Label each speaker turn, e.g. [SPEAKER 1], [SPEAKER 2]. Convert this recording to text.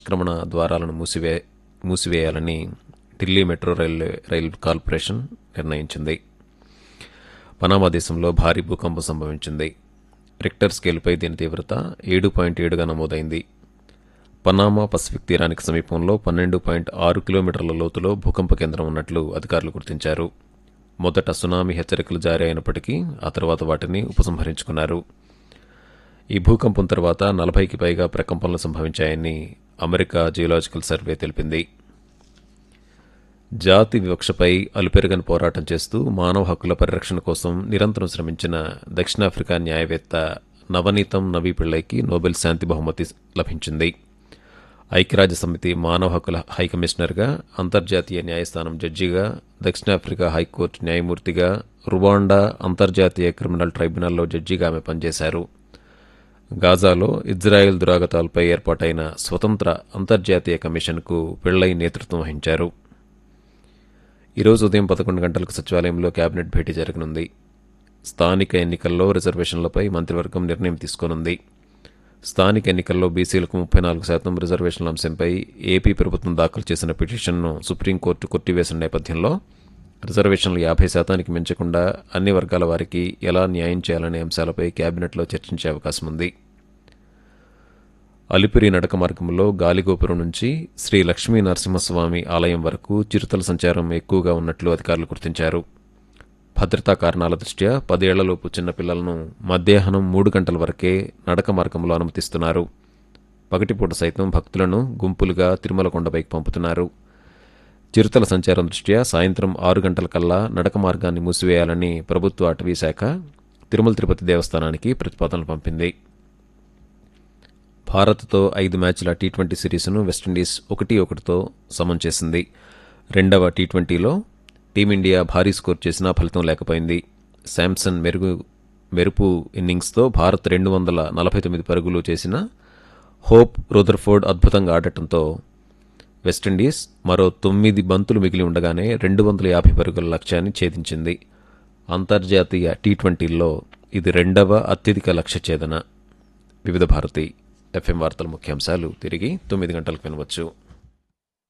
[SPEAKER 1] నిష్క్రమణ ద్వారాలను మూసివే మూసివేయాలని Delhi metro rail rail corporation నిర్ణయించింది పనామా దేశంలో భారీ భూకంపం సంభవించింది రిక్టర్ స్కేల్పై దీని తీవ్రత ఏడు పాయింట్ ఏడుగా నమోదైంది పనామా పసిఫిక్ తీరానికి సమీపంలో పన్నెండు పాయింట్ ఆరు కిలోమీటర్ల లోతులో భూకంప కేంద్రం ఉన్నట్లు అధికారులు గుర్తించారు మొదట సునామీ హెచ్చరికలు జారీ అయినప్పటికీ ఆ తర్వాత వాటిని ఉపసంహరించుకున్నారు ఈ భూకంపం తర్వాత నలభైకి పైగా ప్రకంపనలు సంభవించాయని అమెరికా జియోలాజికల్ సర్వే తెలిపింది జాతి వివక్షపై అలుపెరగని పోరాటం చేస్తూ మానవ హక్కుల పరిరక్షణ కోసం నిరంతరం శ్రమించిన దక్షిణాఫ్రికా న్యాయవేత్త నవనీతం నవీ పిళ్ళైకి నోబెల్ శాంతి బహుమతి లభించింది ఐక్యరాజ్య సమితి మానవ హక్కుల హై కమిషనర్గా అంతర్జాతీయ న్యాయస్థానం జడ్జిగా దక్షిణాఫ్రికా హైకోర్టు న్యాయమూర్తిగా రువాండా అంతర్జాతీయ క్రిమినల్ ట్రైబ్యునల్లో జడ్జిగా ఆమె పనిచేశారు గాజాలో ఇజ్రాయెల్ దురాగతాలపై ఏర్పాటైన స్వతంత్ర అంతర్జాతీయ కమిషన్కు పిళ్ళై నేతృత్వం వహించారు ఈరోజు ఉదయం పదకొండు గంటలకు సచివాలయంలో కేబినెట్ భేటీ జరగనుంది స్థానిక ఎన్నికల్లో రిజర్వేషన్లపై మంత్రివర్గం నిర్ణయం తీసుకోనుంది స్థానిక ఎన్నికల్లో బీసీలకు ముప్పై నాలుగు శాతం రిజర్వేషన్ల అంశంపై ఏపీ ప్రభుత్వం దాఖలు చేసిన పిటిషన్ను సుప్రీంకోర్టు కొట్టివేసిన నేపథ్యంలో రిజర్వేషన్లు యాభై శాతానికి మించకుండా అన్ని వర్గాల వారికి ఎలా న్యాయం చేయాలనే అంశాలపై కేబినెట్లో చర్చించే అవకాశం ఉంది అలిపిరి నడక మార్గంలో గాలిగోపురం నుంచి శ్రీ లక్ష్మీ నరసింహస్వామి ఆలయం వరకు చిరుతల సంచారం ఎక్కువగా ఉన్నట్లు అధికారులు గుర్తించారు భద్రతా కారణాల దృష్ట్యా పదేళ్లలోపు చిన్నపిల్లలను మధ్యాహ్నం మూడు గంటల వరకే నడక మార్గంలో అనుమతిస్తున్నారు పగటిపూట సైతం భక్తులను గుంపులుగా తిరుమల కొండపైకి పంపుతున్నారు చిరుతల సంచారం దృష్ట్యా సాయంత్రం ఆరు గంటల కల్లా నడక మార్గాన్ని మూసివేయాలని ప్రభుత్వ అటవీ శాఖ తిరుమల తిరుపతి దేవస్థానానికి ప్రతిపాదనలు పంపింది భారత్తో ఐదు మ్యాచ్ల టీ ట్వంటీ సిరీస్ను వెస్టిండీస్ ఒకటి ఒకటితో సమం చేసింది రెండవ టీ ట్వంటీలో టీమిండియా భారీ స్కోర్ చేసినా ఫలితం లేకపోయింది శాంసన్ మెరుగు మెరుపు ఇన్నింగ్స్తో భారత్ రెండు వందల నలభై తొమ్మిది పరుగులు చేసిన హోప్ రూదర్ఫోర్డ్ అద్భుతంగా ఆడటంతో వెస్టిండీస్ మరో తొమ్మిది బంతులు మిగిలి ఉండగానే రెండు వందల యాభై పరుగుల లక్ష్యాన్ని ఛేదించింది అంతర్జాతీయ టీ ట్వంటీల్లో ఇది రెండవ అత్యధిక లక్ష్య ఛేదన వివిధ భారతి ఎఫ్ఎం వార్తల ముఖ్యాంశాలు తిరిగి తొమ్మిది గంటలకు వినవచ్చు